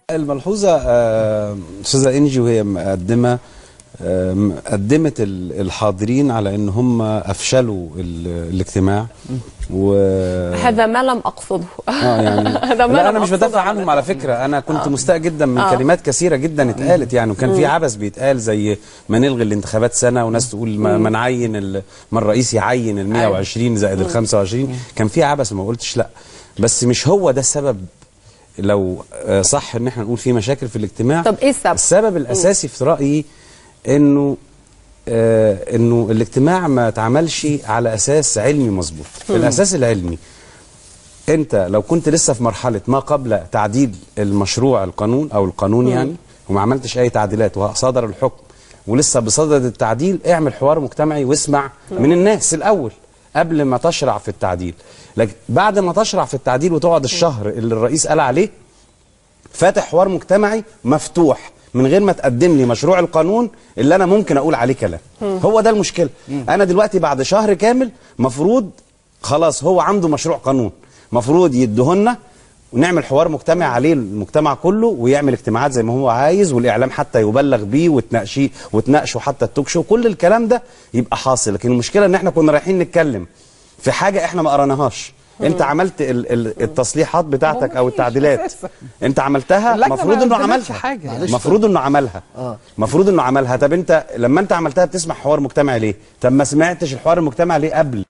الملحوظه آه، استاذه انجي وهي مقدمه آه، قدمت ال- الحاضرين على ان هم افشلوا ال- الاجتماع و هذا ما لم اقصده اه يعني هذا ما لا لم انا مش أقصده بدافع عنهم على فكره انا كنت مستاء جدا من آه. كلمات كثيره جدا اتقالت يعني وكان في عبث بيتقال زي ما نلغي الانتخابات سنه وناس تقول ما, ما نعين ال- ما الرئيس يعين ال 120 زائد ال 25 كان في عبث ما قلتش لا بس مش هو ده السبب لو آه، صح ان احنا نقول في مشاكل في الاجتماع طب إيه السبب؟ السبب الاساسي في رايي انه آه انه الاجتماع ما اتعملش على اساس علمي مظبوط الاساس العلمي انت لو كنت لسه في مرحله ما قبل تعديل المشروع القانون او القانون يعني وما عملتش اي تعديلات وصدر الحكم ولسه بصدد التعديل اعمل حوار مجتمعي واسمع من الناس الاول قبل ما تشرع في التعديل لكن بعد ما تشرع في التعديل وتقعد الشهر اللي الرئيس قال عليه فاتح حوار مجتمعي مفتوح من غير ما تقدم لي مشروع القانون اللي انا ممكن اقول عليه كلام هو ده المشكله انا دلوقتي بعد شهر كامل مفروض خلاص هو عنده مشروع قانون مفروض يدهنا ونعمل حوار مجتمع عليه المجتمع كله ويعمل اجتماعات زي ما هو عايز والاعلام حتى يبلغ بيه وتناقشيه وتناقشوا حتى التوك شو كل الكلام ده يبقى حاصل لكن المشكله ان احنا كنا رايحين نتكلم في حاجه احنا ما قراناهاش انت عملت ال- ال- التصليحات بتاعتك او مفيش التعديلات أساساً. انت عملتها اللجنة المفروض ما انه قدمتش عملها حاجة. معلش. المفروض انه عملها المفروض انه عملها طب انت لما انت عملتها بتسمع حوار مجتمعي ليه طب ما سمعتش الحوار المجتمعي ليه قبل